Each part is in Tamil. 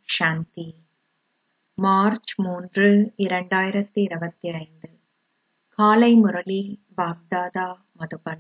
சாந்தி மார்ச் மூன்று இரண்டாயிரத்தி இருபத்தி ஐந்து காலை முரளி பாப்தாதா மதுபன்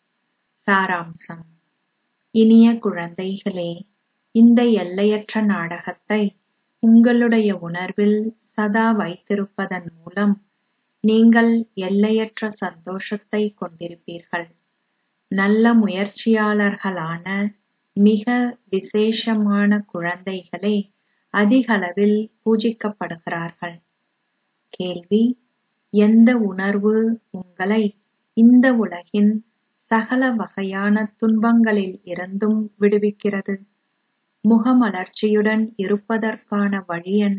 சாராம்சம் இனிய குழந்தைகளே இந்த எல்லையற்ற நாடகத்தை உங்களுடைய உணர்வில் சதா வைத்திருப்பதன் மூலம் நீங்கள் எல்லையற்ற சந்தோஷத்தை கொண்டிருப்பீர்கள் நல்ல முயற்சியாளர்களான மிக விசேஷமான குழந்தைகளே அதிகளவில் பூஜிக்கப்படுகிறார்கள் கேள்வி எந்த உணர்வு உங்களை இந்த உலகின் சகல வகையான துன்பங்களில் இருந்தும் விடுவிக்கிறது முகமலர்ச்சியுடன் இருப்பதற்கான வழி என்ன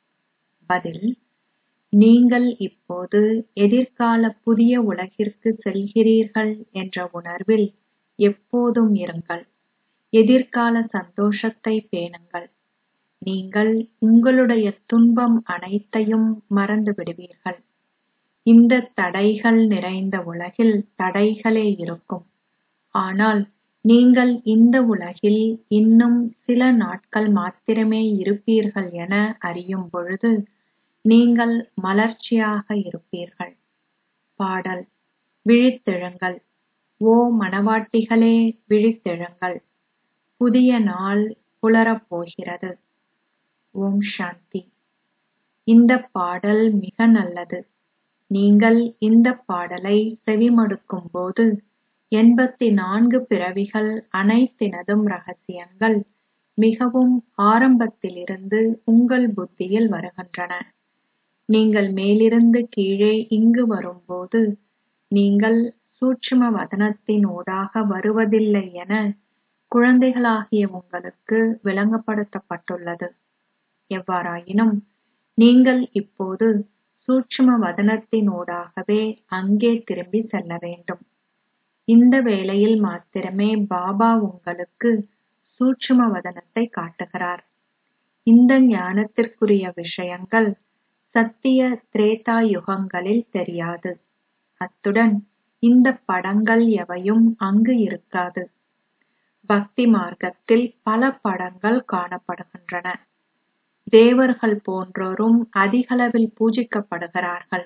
பதில் நீங்கள் இப்போது எதிர்கால புதிய உலகிற்கு செல்கிறீர்கள் என்ற உணர்வில் எப்போதும் இருங்கள் எதிர்கால சந்தோஷத்தை பேணுங்கள் நீங்கள் உங்களுடைய துன்பம் அனைத்தையும் மறந்து விடுவீர்கள் இந்த தடைகள் நிறைந்த உலகில் தடைகளே இருக்கும் ஆனால் நீங்கள் இந்த உலகில் இன்னும் சில நாட்கள் மாத்திரமே இருப்பீர்கள் என அறியும் பொழுது நீங்கள் மலர்ச்சியாக இருப்பீர்கள் பாடல் விழித்தெழுங்கள் ஓ மணவாட்டிகளே விழித்தெழுங்கள் புதிய நாள் புலரப் போகிறது ஓம் சாந்தி இந்த பாடல் மிக நல்லது நீங்கள் இந்த பாடலை செவிமடுக்கும் போது எண்பத்தி நான்கு பிறவிகள் அனைத்தினதும் ரகசியங்கள் மிகவும் ஆரம்பத்திலிருந்து உங்கள் புத்தியில் வருகின்றன நீங்கள் மேலிருந்து கீழே இங்கு வரும்போது நீங்கள் சூட்சும வதனத்தின் ஊடாக வருவதில்லை என குழந்தைகளாகிய உங்களுக்கு விளங்கப்படுத்தப்பட்டுள்ளது எவ்வாறாயினும் நீங்கள் இப்போது சூட்சும வதனத்தின் ஊடாகவே அங்கே திரும்பி செல்ல வேண்டும் இந்த வேளையில் மாத்திரமே பாபா உங்களுக்கு சூட்சும வதனத்தை காட்டுகிறார் இந்த ஞானத்திற்குரிய விஷயங்கள் சத்திய திரேதா யுகங்களில் தெரியாது அத்துடன் இந்த படங்கள் எவையும் அங்கு இருக்காது பக்தி மார்க்கத்தில் பல படங்கள் காணப்படுகின்றன தேவர்கள் போன்றோரும் அதிகளவில் பூஜிக்கப்படுகிறார்கள்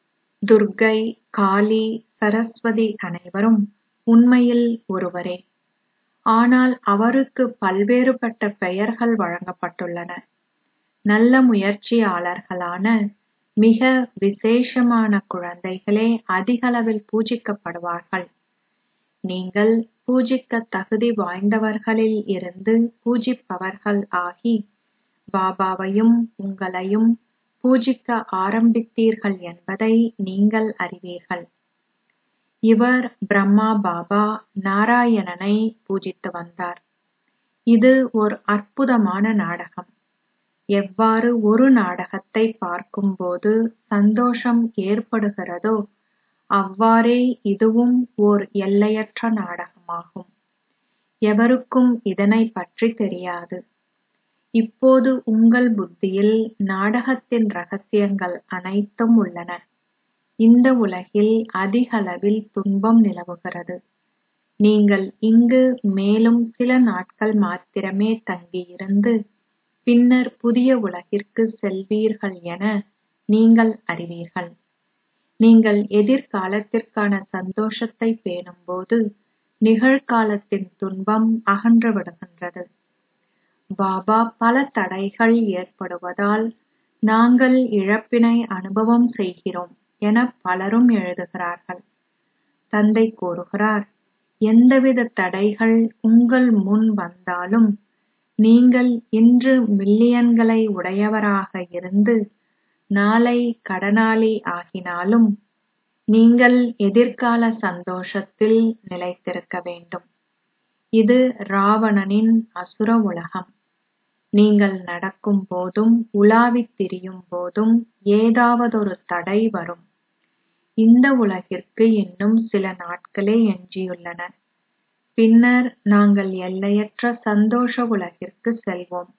துர்கை காளி சரஸ்வதி அனைவரும் உண்மையில் ஒருவரே ஆனால் அவருக்கு பல்வேறுபட்ட பெயர்கள் வழங்கப்பட்டுள்ளன நல்ல முயற்சியாளர்களான மிக விசேஷமான குழந்தைகளே அதிகளவில் பூஜிக்கப்படுவார்கள் நீங்கள் பூஜிக்க தகுதி வாய்ந்தவர்களில் இருந்து பூஜிப்பவர்கள் ஆகி பாபாவையும் உங்களையும் பூஜிக்க ஆரம்பித்தீர்கள் என்பதை நீங்கள் அறிவீர்கள் இவர் பிரம்மா பாபா நாராயணனை பூஜித்து வந்தார் இது ஒரு அற்புதமான நாடகம் எவ்வாறு ஒரு நாடகத்தை பார்க்கும்போது சந்தோஷம் ஏற்படுகிறதோ அவ்வாறே இதுவும் ஓர் எல்லையற்ற நாடகமாகும் எவருக்கும் இதனை பற்றி தெரியாது இப்போது உங்கள் புத்தியில் நாடகத்தின் ரகசியங்கள் அனைத்தும் உள்ளன இந்த உலகில் அதிகளவில் துன்பம் நிலவுகிறது நீங்கள் இங்கு மேலும் சில நாட்கள் மாத்திரமே தங்கியிருந்து பின்னர் புதிய உலகிற்கு செல்வீர்கள் என நீங்கள் அறிவீர்கள் நீங்கள் எதிர்காலத்திற்கான சந்தோஷத்தை பேணும்போது நிகழ்காலத்தின் துன்பம் அகன்று விடுகின்றது பாபா பல தடைகள் ஏற்படுவதால் நாங்கள் இழப்பினை அனுபவம் செய்கிறோம் என பலரும் எழுதுகிறார்கள் தந்தை கூறுகிறார் எந்தவித தடைகள் உங்கள் முன் வந்தாலும் நீங்கள் இன்று மில்லியன்களை உடையவராக இருந்து நாளை கடனாளி ஆகினாலும் நீங்கள் எதிர்கால சந்தோஷத்தில் நிலைத்திருக்க வேண்டும் இது ராவணனின் அசுர உலகம் நீங்கள் நடக்கும் போதும் உலாவித் திரியும் போதும் ஏதாவதொரு தடை வரும் இந்த உலகிற்கு இன்னும் சில நாட்களே எஞ்சியுள்ளன பின்னர் நாங்கள் எல்லையற்ற சந்தோஷ உலகிற்கு செல்வோம்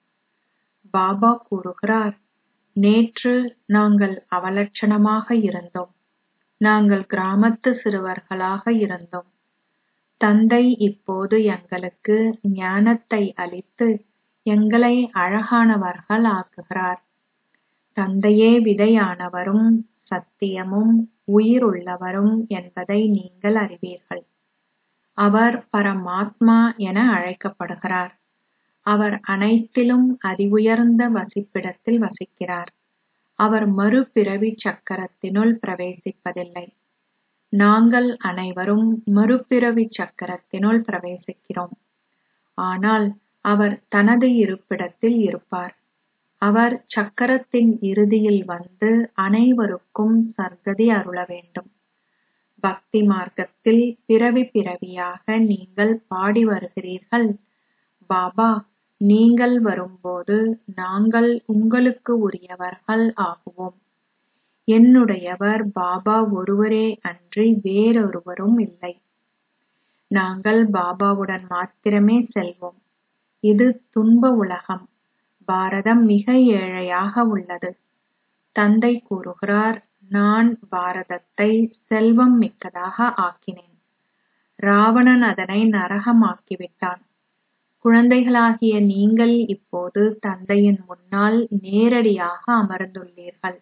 பாபா கூறுகிறார் நேற்று நாங்கள் அவலட்சணமாக இருந்தோம் நாங்கள் கிராமத்து சிறுவர்களாக இருந்தோம் தந்தை இப்போது எங்களுக்கு ஞானத்தை அளித்து எங்களை அழகானவர்கள் ஆக்குகிறார் தந்தையே விதையானவரும் சத்தியமும் உயிருள்ளவரும் என்பதை நீங்கள் அறிவீர்கள் அவர் பரமாத்மா என அழைக்கப்படுகிறார் அவர் அனைத்திலும் அதிஉயர்ந்த வசிப்பிடத்தில் வசிக்கிறார் அவர் மறுபிறவி சக்கரத்தினுள் பிரவேசிப்பதில்லை நாங்கள் அனைவரும் மறுபிறவி சக்கரத்தினுள் பிரவேசிக்கிறோம் ஆனால் அவர் தனது இருப்பிடத்தில் இருப்பார் அவர் சக்கரத்தின் இறுதியில் வந்து அனைவருக்கும் சர்க்கதி அருள வேண்டும் பக்தி மார்க்கத்தில் பிறவி பிறவியாக நீங்கள் பாடி வருகிறீர்கள் பாபா நீங்கள் வரும்போது நாங்கள் உங்களுக்கு உரியவர்கள் ஆகுவோம் என்னுடையவர் பாபா ஒருவரே அன்றி வேறொருவரும் இல்லை நாங்கள் பாபாவுடன் மாத்திரமே செல்வோம் இது துன்ப உலகம் பாரதம் மிக ஏழையாக உள்ளது தந்தை கூறுகிறார் நான் பாரதத்தை செல்வம் மிக்கதாக ஆக்கினேன் ராவணன் அதனை நரகமாக்கிவிட்டான் குழந்தைகளாகிய நீங்கள் இப்போது தந்தையின் முன்னால் நேரடியாக அமர்ந்துள்ளீர்கள்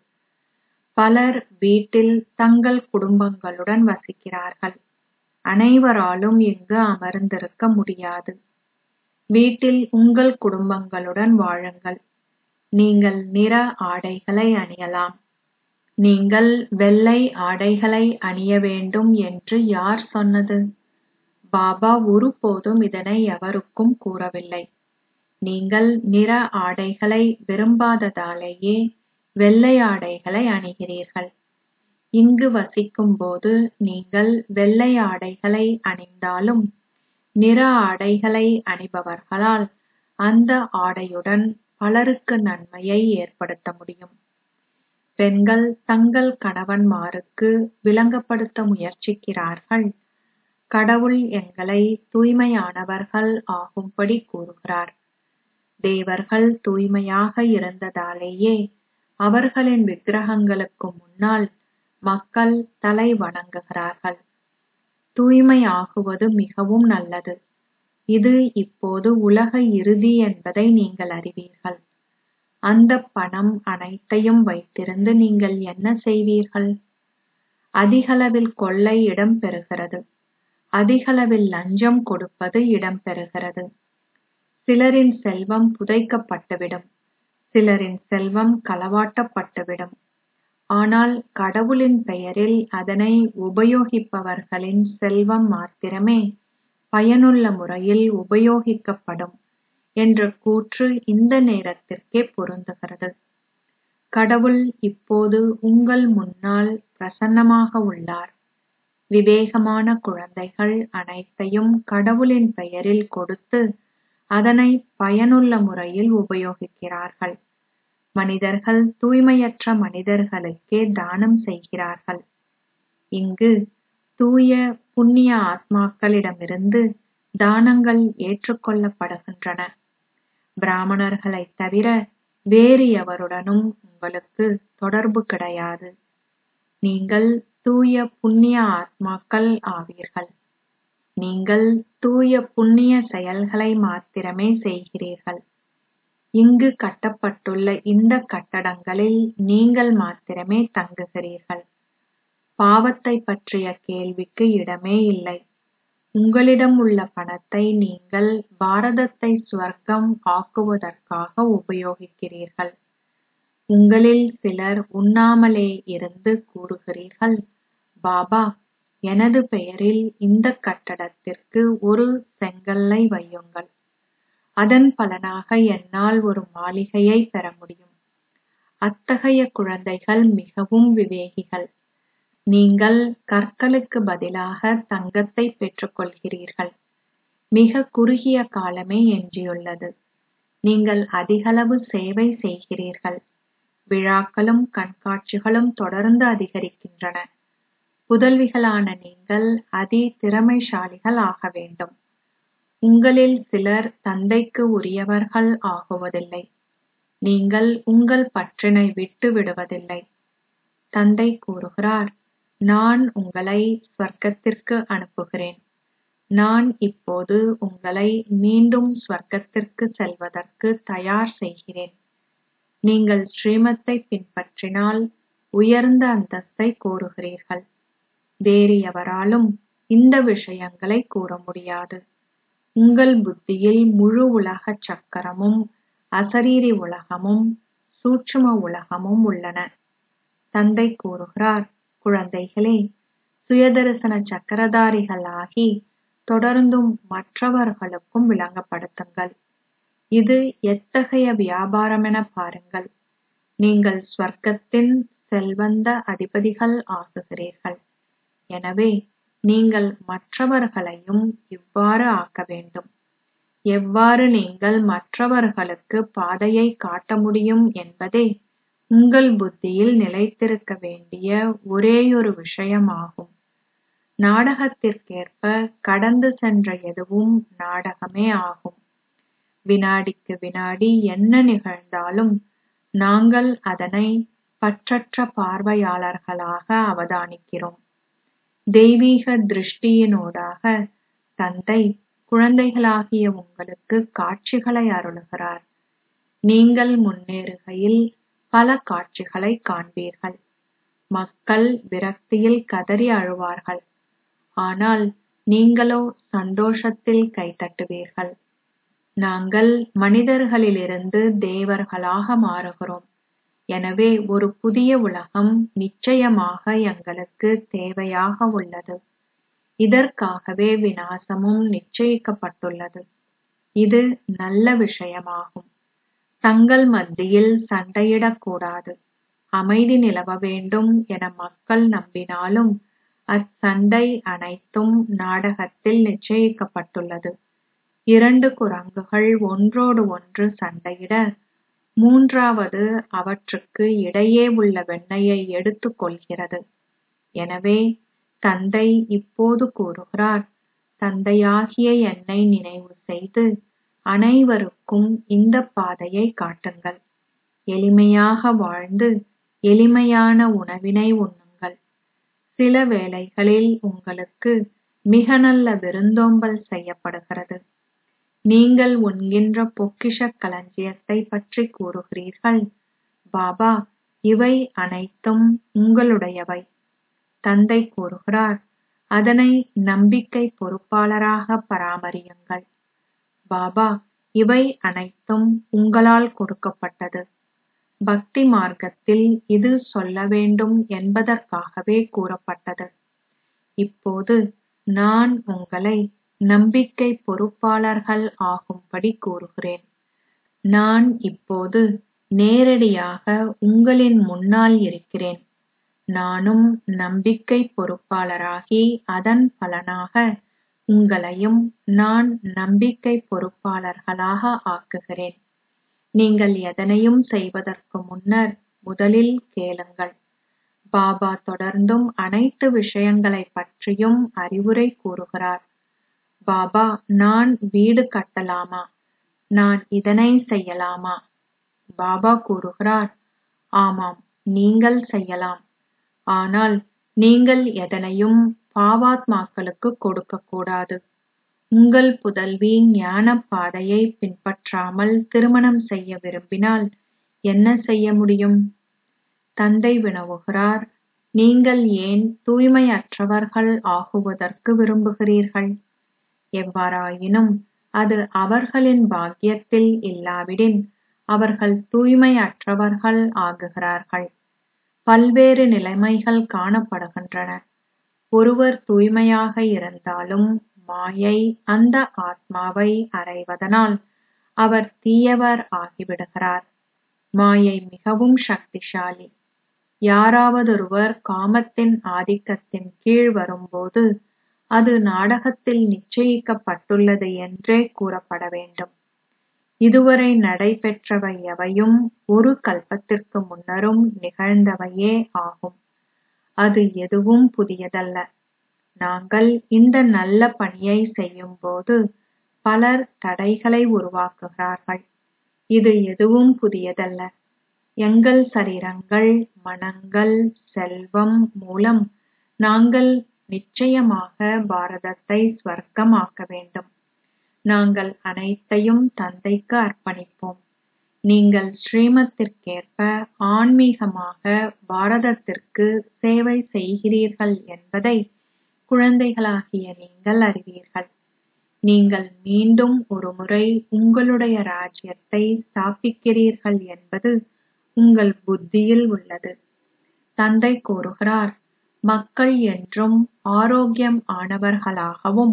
பலர் வீட்டில் தங்கள் குடும்பங்களுடன் வசிக்கிறார்கள் அனைவராலும் இங்கு அமர்ந்திருக்க முடியாது வீட்டில் உங்கள் குடும்பங்களுடன் வாழுங்கள் நீங்கள் நிற ஆடைகளை அணியலாம் நீங்கள் வெள்ளை ஆடைகளை அணிய வேண்டும் என்று யார் சொன்னது பாபா ஒருபோதும் இதனை எவருக்கும் கூறவில்லை நீங்கள் நிற ஆடைகளை விரும்பாததாலேயே வெள்ளை ஆடைகளை அணிகிறீர்கள் இங்கு வசிக்கும்போது நீங்கள் வெள்ளை ஆடைகளை அணிந்தாலும் நிற ஆடைகளை அணிபவர்களால் அந்த ஆடையுடன் பலருக்கு நன்மையை ஏற்படுத்த முடியும் பெண்கள் தங்கள் கணவன்மாருக்கு விளங்கப்படுத்த முயற்சிக்கிறார்கள் கடவுள் எங்களை தூய்மையானவர்கள் ஆகும்படி கூறுகிறார் தேவர்கள் தூய்மையாக இருந்ததாலேயே அவர்களின் விக்கிரகங்களுக்கு முன்னால் மக்கள் தலை வணங்குகிறார்கள் தூய்மையாகுவது மிகவும் நல்லது இது இப்போது உலக இறுதி என்பதை நீங்கள் அறிவீர்கள் அந்த பணம் அனைத்தையும் வைத்திருந்து நீங்கள் என்ன செய்வீர்கள் அதிகளவில் கொள்ளை இடம்பெறுகிறது அதிகளவில் லஞ்சம் கொடுப்பது இடம்பெறுகிறது சிலரின் செல்வம் புதைக்கப்பட்டுவிடும் சிலரின் செல்வம் களவாட்டப்பட்டுவிடும் ஆனால் கடவுளின் பெயரில் அதனை உபயோகிப்பவர்களின் செல்வம் மாத்திரமே பயனுள்ள முறையில் உபயோகிக்கப்படும் என்ற கூற்று இந்த நேரத்திற்கே பொருந்துகிறது கடவுள் இப்போது உங்கள் முன்னால் பிரசன்னமாக உள்ளார் விவேகமான குழந்தைகள் அனைத்தையும் கடவுளின் பெயரில் கொடுத்து அதனை பயனுள்ள முறையில் உபயோகிக்கிறார்கள் மனிதர்கள் தூய்மையற்ற மனிதர்களுக்கே தானம் செய்கிறார்கள் இங்கு தூய புண்ணிய ஆத்மாக்களிடமிருந்து தானங்கள் ஏற்றுக்கொள்ளப்படுகின்றன பிராமணர்களைத் தவிர வேறு எவருடனும் உங்களுக்கு தொடர்பு கிடையாது நீங்கள் தூய புண்ணிய ஆத்மாக்கள் ஆவீர்கள் நீங்கள் தூய புண்ணிய செயல்களை மாத்திரமே செய்கிறீர்கள் இங்கு கட்டப்பட்டுள்ள இந்த கட்டடங்களில் நீங்கள் மாத்திரமே தங்குகிறீர்கள் பாவத்தை பற்றிய கேள்விக்கு இடமே இல்லை உங்களிடம் உள்ள பணத்தை நீங்கள் பாரதத்தை சுவர்க்கம் ஆக்குவதற்காக உபயோகிக்கிறீர்கள் உங்களில் சிலர் உண்ணாமலே இருந்து கூறுகிறீர்கள் பாபா எனது பெயரில் இந்த கட்டடத்திற்கு ஒரு செங்கல்லை வையுங்கள் அதன் பலனாக என்னால் ஒரு மாளிகையை பெற முடியும் அத்தகைய குழந்தைகள் மிகவும் விவேகிகள் நீங்கள் கற்களுக்கு பதிலாக தங்கத்தை பெற்றுக்கொள்கிறீர்கள் மிக குறுகிய காலமே எஞ்சியுள்ளது நீங்கள் அதிகளவு சேவை செய்கிறீர்கள் விழாக்களும் கண்காட்சிகளும் தொடர்ந்து அதிகரிக்கின்றன புதல்விகளான நீங்கள் அதி திறமைசாலிகள் ஆக வேண்டும் உங்களில் சிலர் தந்தைக்கு உரியவர்கள் ஆகுவதில்லை நீங்கள் உங்கள் பற்றினை விட்டு விடுவதில்லை தந்தை கூறுகிறார் நான் உங்களை ஸ்வர்க்கத்திற்கு அனுப்புகிறேன் நான் இப்போது உங்களை மீண்டும் ஸ்வர்க்கத்திற்கு செல்வதற்கு தயார் செய்கிறேன் நீங்கள் ஸ்ரீமத்தை பின்பற்றினால் உயர்ந்த அந்தஸ்தை கோருகிறீர்கள் வேறு எவராலும் இந்த விஷயங்களை கூற முடியாது உங்கள் புத்தியில் முழு உலக சக்கரமும் அசரீரி உலகமும் சூட்சும உலகமும் உள்ளன தந்தை கூறுகிறார் குழந்தைகளே சுயதரிசன சக்கரதாரிகளாகி தொடர்ந்தும் மற்றவர்களுக்கும் விளங்கப்படுத்துங்கள் இது எத்தகைய வியாபாரமென பாருங்கள் நீங்கள் ஸ்வர்க்கத்தின் செல்வந்த அதிபதிகள் ஆகுகிறீர்கள் எனவே நீங்கள் மற்றவர்களையும் இவ்வாறு ஆக்க வேண்டும் எவ்வாறு நீங்கள் மற்றவர்களுக்கு பாதையை காட்ட முடியும் என்பதே உங்கள் புத்தியில் நிலைத்திருக்க வேண்டிய ஒரேயொரு விஷயமாகும் நாடகத்திற்கேற்ப கடந்து சென்ற எதுவும் நாடகமே ஆகும் வினாடிக்கு வினாடி என்ன நிகழ்ந்தாலும் நாங்கள் அதனை பற்றற்ற பார்வையாளர்களாக அவதானிக்கிறோம் தெய்வீக திருஷ்டியினூடாக தந்தை குழந்தைகளாகிய உங்களுக்கு காட்சிகளை அருளுகிறார் நீங்கள் முன்னேறுகையில் பல காட்சிகளை காண்பீர்கள் மக்கள் விரக்தியில் கதறி அழுவார்கள் ஆனால் நீங்களோ சந்தோஷத்தில் கைதட்டுவீர்கள் நாங்கள் மனிதர்களிலிருந்து தேவர்களாக மாறுகிறோம் எனவே ஒரு புதிய உலகம் நிச்சயமாக எங்களுக்கு தேவையாக உள்ளது இதற்காகவே விநாசமும் நிச்சயிக்கப்பட்டுள்ளது இது நல்ல விஷயமாகும் தங்கள் மத்தியில் சண்டையிடக்கூடாது அமைதி நிலவ வேண்டும் என மக்கள் நம்பினாலும் அச்சண்டை அனைத்தும் நாடகத்தில் நிச்சயிக்கப்பட்டுள்ளது இரண்டு குரங்குகள் ஒன்றோடு ஒன்று சண்டையிட மூன்றாவது அவற்றுக்கு இடையே உள்ள வெண்ணெயை எடுத்துக் கொள்கிறது எனவே தந்தை இப்போது கூறுகிறார் தந்தையாகிய என்னை நினைவு செய்து அனைவருக்கும் இந்த பாதையை காட்டுங்கள் எளிமையாக வாழ்ந்து எளிமையான உணவினை உண்ணுங்கள் சில வேளைகளில் உங்களுக்கு மிக நல்ல விருந்தோம்பல் செய்யப்படுகிறது நீங்கள் உண்கின்ற பொக்கிஷ களஞ்சியத்தை பற்றி கூறுகிறீர்கள் பாபா இவை அனைத்தும் உங்களுடையவை தந்தை கூறுகிறார் அதனை நம்பிக்கை பொறுப்பாளராக பராமரியுங்கள் பாபா இவை அனைத்தும் உங்களால் கொடுக்கப்பட்டது பக்தி மார்க்கத்தில் இது சொல்ல வேண்டும் என்பதற்காகவே கூறப்பட்டது இப்போது நான் உங்களை நம்பிக்கை பொறுப்பாளர்கள் ஆகும்படி கூறுகிறேன் நான் இப்போது நேரடியாக உங்களின் முன்னால் இருக்கிறேன் நானும் நம்பிக்கை பொறுப்பாளராகி அதன் பலனாக உங்களையும் நான் நம்பிக்கை பொறுப்பாளர்களாக ஆக்குகிறேன் நீங்கள் எதனையும் செய்வதற்கு முன்னர் முதலில் கேளுங்கள் பாபா தொடர்ந்தும் அனைத்து விஷயங்களை பற்றியும் அறிவுரை கூறுகிறார் பாபா நான் வீடு கட்டலாமா நான் இதனை செய்யலாமா பாபா கூறுகிறார் ஆமாம் நீங்கள் செய்யலாம் ஆனால் நீங்கள் எதனையும் பாவாத்மாக்களுக்கு கொடுக்க கூடாது உங்கள் புதல்வி ஞான பாதையை பின்பற்றாமல் திருமணம் செய்ய விரும்பினால் என்ன செய்ய முடியும் தந்தை வினவுகிறார் நீங்கள் ஏன் தூய்மையற்றவர்கள் ஆகுவதற்கு விரும்புகிறீர்கள் எவ்வாறாயினும் அது அவர்களின் பாக்கியத்தில் இல்லாவிடின் அவர்கள் தூய்மையற்றவர்கள் ஆகுகிறார்கள் பல்வேறு நிலைமைகள் காணப்படுகின்றன ஒருவர் தூய்மையாக இருந்தாலும் மாயை அந்த ஆத்மாவை அறைவதனால் அவர் தீயவர் ஆகிவிடுகிறார் மாயை மிகவும் சக்திசாலி யாராவதொருவர் காமத்தின் ஆதிக்கத்தின் கீழ் வரும்போது அது நாடகத்தில் நிச்சயிக்கப்பட்டுள்ளது என்றே கூறப்பட வேண்டும் இதுவரை நடைபெற்றவை எவையும் ஒரு கல்பத்திற்கு முன்னரும் நிகழ்ந்தவையே ஆகும் அது எதுவும் புதியதல்ல நாங்கள் இந்த நல்ல பணியை செய்யும்போது பலர் தடைகளை உருவாக்குகிறார்கள் இது எதுவும் புதியதல்ல எங்கள் சரீரங்கள் மனங்கள் செல்வம் மூலம் நாங்கள் நிச்சயமாக பாரதத்தை ஸ்வர்க்கமாக்க வேண்டும் நாங்கள் அனைத்தையும் தந்தைக்கு அர்ப்பணிப்போம் நீங்கள் ஸ்ரீமத்திற்கேற்ப ஆன்மீகமாக பாரதத்திற்கு சேவை செய்கிறீர்கள் என்பதை குழந்தைகளாகிய நீங்கள் அறிவீர்கள் நீங்கள் மீண்டும் ஒருமுறை உங்களுடைய ராஜ்யத்தை ஸ்தாபிக்கிறீர்கள் என்பது உங்கள் புத்தியில் உள்ளது தந்தை கூறுகிறார் மக்கள் என்றும் ஆரோக்கியம் ஆனவர்களாகவும்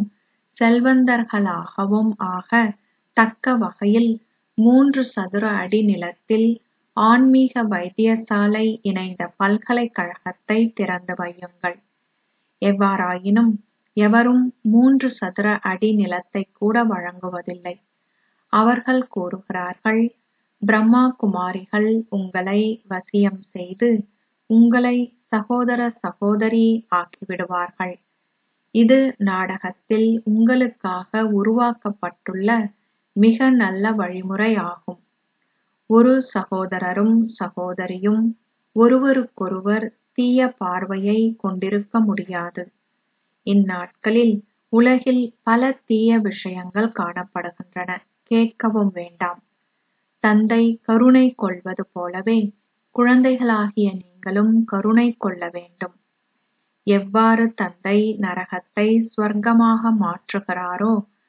செல்வந்தர்களாகவும் ஆக தக்க வகையில் மூன்று சதுர அடி நிலத்தில் ஆன்மீக வைத்தியசாலை இணைந்த பல்கலைக்கழகத்தை திறந்து வையுங்கள் எவ்வாறாயினும் எவரும் மூன்று சதுர அடி நிலத்தை கூட வழங்குவதில்லை அவர்கள் கூறுகிறார்கள் பிரம்மா குமாரிகள் உங்களை வசியம் செய்து உங்களை சகோதர சகோதரி ஆக்கிவிடுவார்கள் இது நாடகத்தில் உங்களுக்காக உருவாக்கப்பட்டுள்ள மிக நல்ல வழிமுறை ஆகும் ஒரு சகோதரரும் சகோதரியும் ஒருவருக்கொருவர் தீய பார்வையை கொண்டிருக்க முடியாது இந்நாட்களில் உலகில் பல தீய விஷயங்கள் காணப்படுகின்றன கேட்கவும் வேண்டாம் தந்தை கருணை கொள்வது போலவே குழந்தைகளாகிய நீங்களும் கருணை கொள்ள வேண்டும் எவ்வாறு தந்தை நரகத்தை ஸ்வர்க்கமாக மாற்றுகிறாரோ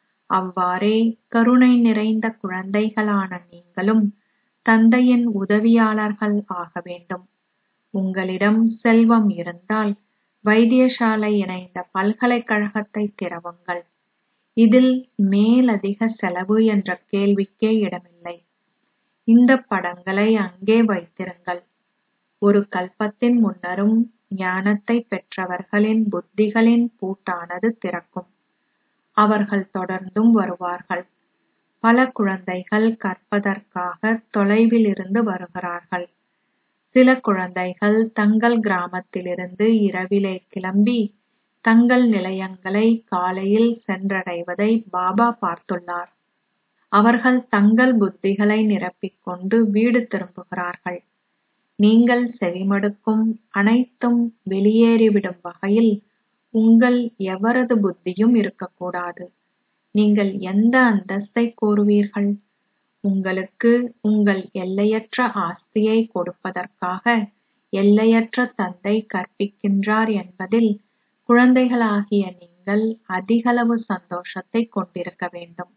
அவ்வாறே கருணை நிறைந்த குழந்தைகளான நீங்களும் தந்தையின் உதவியாளர்கள் ஆக வேண்டும் உங்களிடம் செல்வம் இருந்தால் வைத்தியசாலை இணைந்த பல்கலைக்கழகத்தை திறவுங்கள் இதில் மேலதிக செலவு என்ற கேள்விக்கே இடமில்லை இந்த படங்களை அங்கே வைத்திருங்கள் ஒரு கல்பத்தின் முன்னரும் ஞானத்தை பெற்றவர்களின் புத்திகளின் பூட்டானது திறக்கும் அவர்கள் தொடர்ந்தும் வருவார்கள் பல குழந்தைகள் கற்பதற்காக தொலைவில் இருந்து வருகிறார்கள் சில குழந்தைகள் தங்கள் கிராமத்திலிருந்து இரவிலே கிளம்பி தங்கள் நிலையங்களை காலையில் சென்றடைவதை பாபா பார்த்துள்ளார் அவர்கள் தங்கள் புத்திகளை நிரப்பிக்கொண்டு வீடு திரும்புகிறார்கள் நீங்கள் செவிமடுக்கும் அனைத்தும் வெளியேறிவிடும் வகையில் உங்கள் எவரது புத்தியும் இருக்கக்கூடாது நீங்கள் எந்த அந்தஸ்தை கோருவீர்கள் உங்களுக்கு உங்கள் எல்லையற்ற ஆஸ்தியை கொடுப்பதற்காக எல்லையற்ற தந்தை கற்பிக்கின்றார் என்பதில் குழந்தைகளாகிய நீங்கள் அதிகளவு சந்தோஷத்தை கொண்டிருக்க வேண்டும்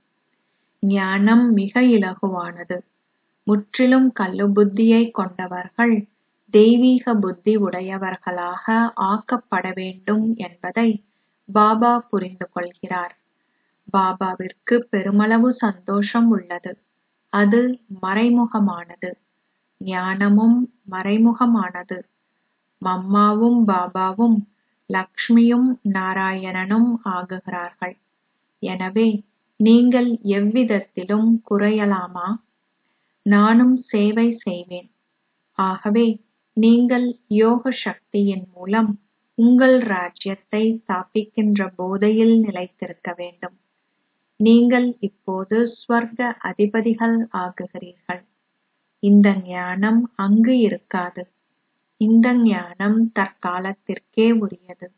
ஞானம் மிக இலகுவானது முற்றிலும் கல்லு புத்தியை கொண்டவர்கள் தெய்வீக புத்தி உடையவர்களாக ஆக்கப்பட வேண்டும் என்பதை பாபா புரிந்து கொள்கிறார் பாபாவிற்கு பெருமளவு சந்தோஷம் உள்ளது அது மறைமுகமானது ஞானமும் மறைமுகமானது மம்மாவும் பாபாவும் லக்ஷ்மியும் நாராயணனும் ஆகுகிறார்கள் எனவே நீங்கள் எவ்விதத்திலும் குறையலாமா நானும் சேவை செய்வேன் ஆகவே நீங்கள் யோக சக்தியின் மூலம் உங்கள் ராஜ்யத்தை ஸ்தாபிக்கின்ற போதையில் நிலைத்திருக்க வேண்டும் நீங்கள் இப்போது ஸ்வர்க அதிபதிகள் ஆகுகிறீர்கள் இந்த ஞானம் அங்கு இருக்காது இந்த ஞானம் தற்காலத்திற்கே உரியது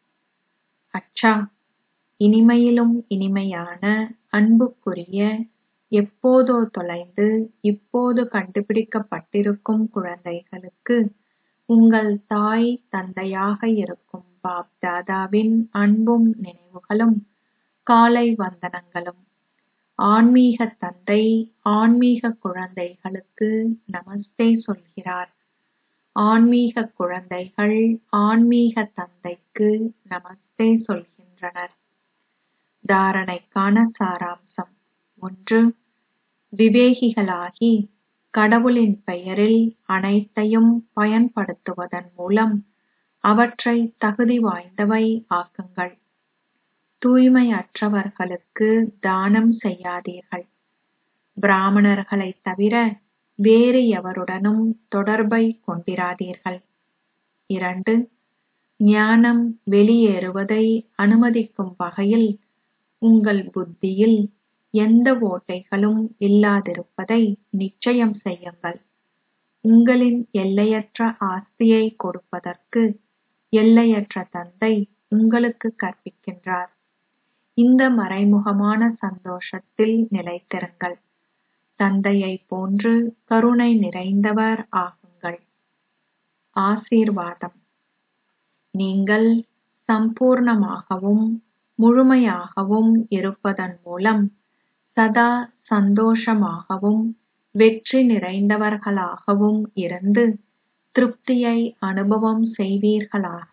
அச்சா இனிமையிலும் இனிமையான அன்புக்குரிய எப்போதோ தொலைந்து இப்போது கண்டுபிடிக்கப்பட்டிருக்கும் குழந்தைகளுக்கு உங்கள் தாய் தந்தையாக இருக்கும் பாப் தாதாவின் அன்பும் நினைவுகளும் காலை வந்தனங்களும் ஆன்மீக தந்தை ஆன்மீக குழந்தைகளுக்கு நமஸ்தே சொல்கிறார் ஆன்மீக குழந்தைகள் ஆன்மீக தந்தைக்கு நமஸ்தே சொல்கின்றனர் தாரணைக்கான சாராம்சம் ஒன்று விவேகிகளாகி கடவுளின் பெயரில் அனைத்தையும் பயன்படுத்துவதன் மூலம் அவற்றை தகுதி வாய்ந்தவை ஆக்குங்கள் தூய்மையற்றவர்களுக்கு தானம் செய்யாதீர்கள் பிராமணர்களைத் தவிர வேறு எவருடனும் தொடர்பை கொண்டிராதீர்கள் இரண்டு ஞானம் வெளியேறுவதை அனுமதிக்கும் வகையில் உங்கள் புத்தியில் எந்த ஓட்டைகளும் இல்லாதிருப்பதை நிச்சயம் செய்யுங்கள் உங்களின் எல்லையற்ற ஆஸ்தியை கொடுப்பதற்கு எல்லையற்ற தந்தை உங்களுக்கு கற்பிக்கின்றார் இந்த மறைமுகமான சந்தோஷத்தில் நிலைத்திருங்கள் தந்தையை போன்று கருணை நிறைந்தவர் ஆகுங்கள் ஆசீர்வாதம் நீங்கள் சம்பூர்ணமாகவும் முழுமையாகவும் இருப்பதன் மூலம் சதா சந்தோஷமாகவும் வெற்றி நிறைந்தவர்களாகவும் இருந்து திருப்தியை அனுபவம் செய்வீர்களாக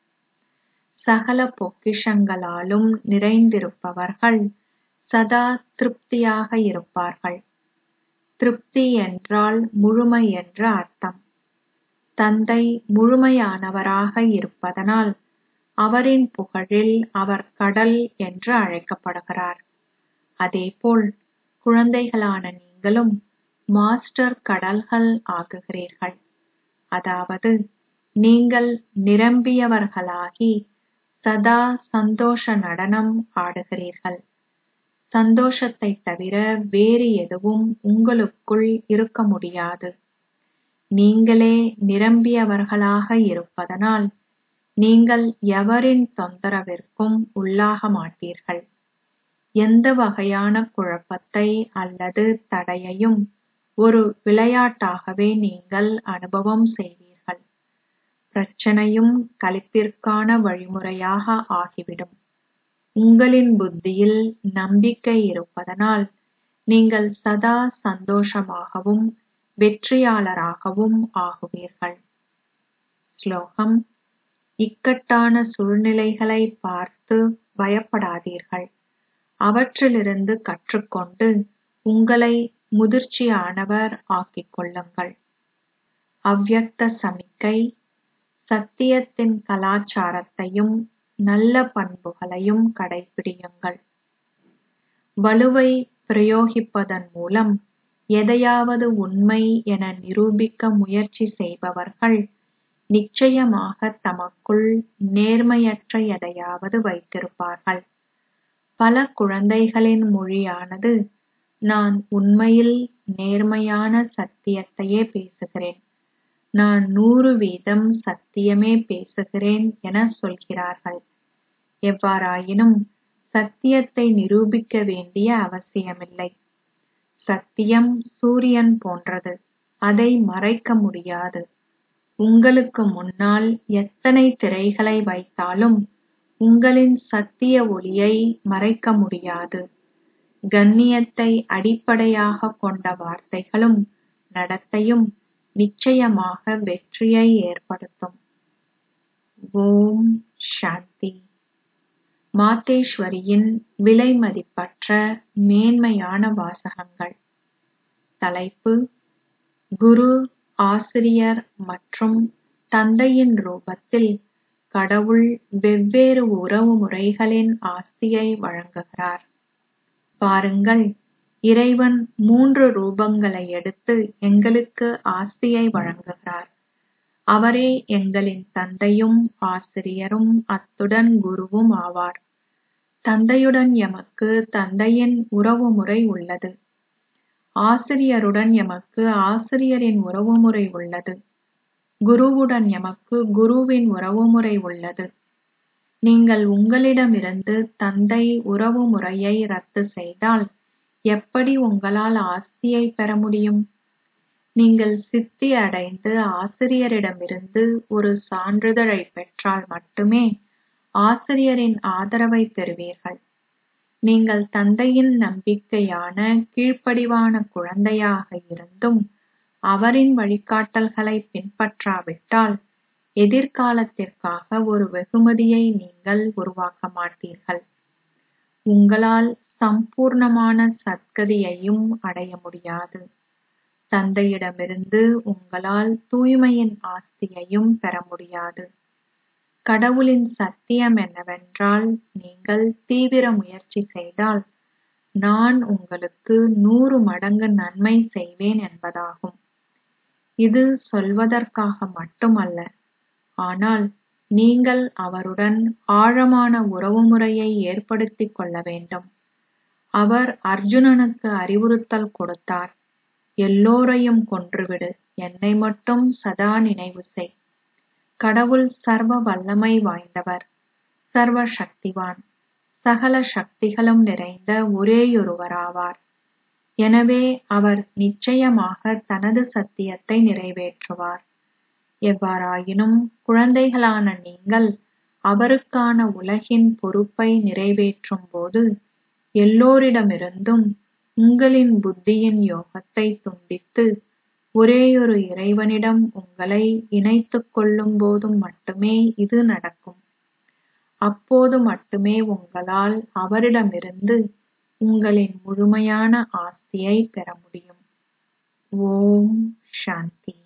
சகல பொக்கிஷங்களாலும் நிறைந்திருப்பவர்கள் சதா திருப்தியாக இருப்பார்கள் திருப்தி என்றால் முழுமை என்று அர்த்தம் தந்தை முழுமையானவராக இருப்பதனால் அவரின் புகழில் அவர் கடல் என்று அழைக்கப்படுகிறார் அதேபோல் குழந்தைகளான நீங்களும் மாஸ்டர் கடல்கள் ஆகுகிறீர்கள் அதாவது நீங்கள் நிரம்பியவர்களாகி சதா சந்தோஷ நடனம் ஆடுகிறீர்கள் சந்தோஷத்தை தவிர வேறு எதுவும் உங்களுக்குள் இருக்க முடியாது நீங்களே நிரம்பியவர்களாக இருப்பதனால் நீங்கள் எவரின் தொந்தரவிற்கும் உள்ளாக மாட்டீர்கள் எந்த வகையான குழப்பத்தை அல்லது தடையையும் ஒரு விளையாட்டாகவே நீங்கள் அனுபவம் செய்வீர்கள் பிரச்சனையும் கலிப்பிற்கான வழிமுறையாக ஆகிவிடும் உங்களின் புத்தியில் நம்பிக்கை இருப்பதனால் நீங்கள் சதா சந்தோஷமாகவும் வெற்றியாளராகவும் ஆகுவீர்கள் ஸ்லோகம் இக்கட்டான சூழ்நிலைகளை பார்த்து பயப்படாதீர்கள் அவற்றிலிருந்து கற்றுக்கொண்டு உங்களை முதிர்ச்சியானவர் ஆக்கிக் கொள்ளுங்கள் அவ்யக்த சமிக்கை சத்தியத்தின் கலாச்சாரத்தையும் நல்ல பண்புகளையும் கடைபிடியுங்கள் வலுவை பிரயோகிப்பதன் மூலம் எதையாவது உண்மை என நிரூபிக்க முயற்சி செய்பவர்கள் நிச்சயமாக தமக்குள் நேர்மையற்ற எதையாவது வைத்திருப்பார்கள் பல குழந்தைகளின் மொழியானது நான் உண்மையில் நேர்மையான சத்தியத்தையே பேசுகிறேன் நான் நூறு வீதம் சத்தியமே பேசுகிறேன் என சொல்கிறார்கள் எவ்வாறாயினும் சத்தியத்தை நிரூபிக்க வேண்டிய அவசியமில்லை சத்தியம் சூரியன் போன்றது அதை மறைக்க முடியாது உங்களுக்கு முன்னால் எத்தனை திரைகளை வைத்தாலும் உங்களின் சத்திய ஒளியை மறைக்க முடியாது கண்ணியத்தை அடிப்படையாக கொண்ட வார்த்தைகளும் நடத்தையும் நிச்சயமாக வெற்றியை ஏற்படுத்தும் ஓம் சாந்தி மாத்தேஸ்வரியின் விலைமதிப்பற்ற மேன்மையான வாசகங்கள் தலைப்பு குரு ஆசிரியர் மற்றும் தந்தையின் ரூபத்தில் கடவுள் வெவ்வேறு உறவு முறைகளின் ஆஸ்தியை வழங்குகிறார் பாருங்கள் இறைவன் மூன்று ரூபங்களை எடுத்து எங்களுக்கு ஆஸ்தியை வழங்குகிறார் அவரே எங்களின் தந்தையும் ஆசிரியரும் அத்துடன் குருவும் ஆவார் தந்தையுடன் எமக்கு தந்தையின் உறவுமுறை உள்ளது ஆசிரியருடன் எமக்கு ஆசிரியரின் உறவுமுறை உள்ளது குருவுடன் எமக்கு குருவின் உறவுமுறை உள்ளது நீங்கள் உங்களிடமிருந்து தந்தை உறவுமுறையை ரத்து செய்தால் எப்படி உங்களால் ஆஸ்தியை பெற முடியும் நீங்கள் சித்தி அடைந்து ஆசிரியரிடமிருந்து ஒரு சான்றிதழை பெற்றால் மட்டுமே ஆசிரியரின் ஆதரவை பெறுவீர்கள் நீங்கள் தந்தையின் நம்பிக்கையான கீழ்ப்படிவான குழந்தையாக இருந்தும் அவரின் வழிகாட்டல்களை பின்பற்றாவிட்டால் எதிர்காலத்திற்காக ஒரு வெகுமதியை நீங்கள் உருவாக்க மாட்டீர்கள் உங்களால் சம்பூர்ணமான சத்கதியையும் அடைய முடியாது தந்தையிடமிருந்து உங்களால் தூய்மையின் ஆஸ்தியையும் பெற முடியாது கடவுளின் சத்தியம் என்னவென்றால் நீங்கள் தீவிர முயற்சி செய்தால் நான் உங்களுக்கு நூறு மடங்கு நன்மை செய்வேன் என்பதாகும் இது சொல்வதற்காக மட்டுமல்ல ஆனால் நீங்கள் அவருடன் ஆழமான உறவுமுறையை ஏற்படுத்திக் கொள்ள வேண்டும் அவர் அர்ஜுனனுக்கு அறிவுறுத்தல் கொடுத்தார் எல்லோரையும் கொன்றுவிடு என்னை மட்டும் சதா நினைவு செய் கடவுள் சர்வ வல்லமை வாய்ந்தவர் சர்வ சக்திவான் சகல சக்திகளும் நிறைந்த ஒரேயொருவராவார் எனவே அவர் நிச்சயமாக தனது சத்தியத்தை நிறைவேற்றுவார் எவ்வாறாயினும் குழந்தைகளான நீங்கள் அவருக்கான உலகின் பொறுப்பை நிறைவேற்றும் போது எல்லோரிடமிருந்தும் உங்களின் புத்தியின் யோகத்தை துண்டித்து ஒரேயொரு இறைவனிடம் உங்களை இணைத்துக் கொள்ளும் போது மட்டுமே இது நடக்கும் அப்போது மட்டுமே உங்களால் அவரிடமிருந்து உங்களின் முழுமையான ஆஸ்தியை பெற முடியும் ஓம் சாந்தி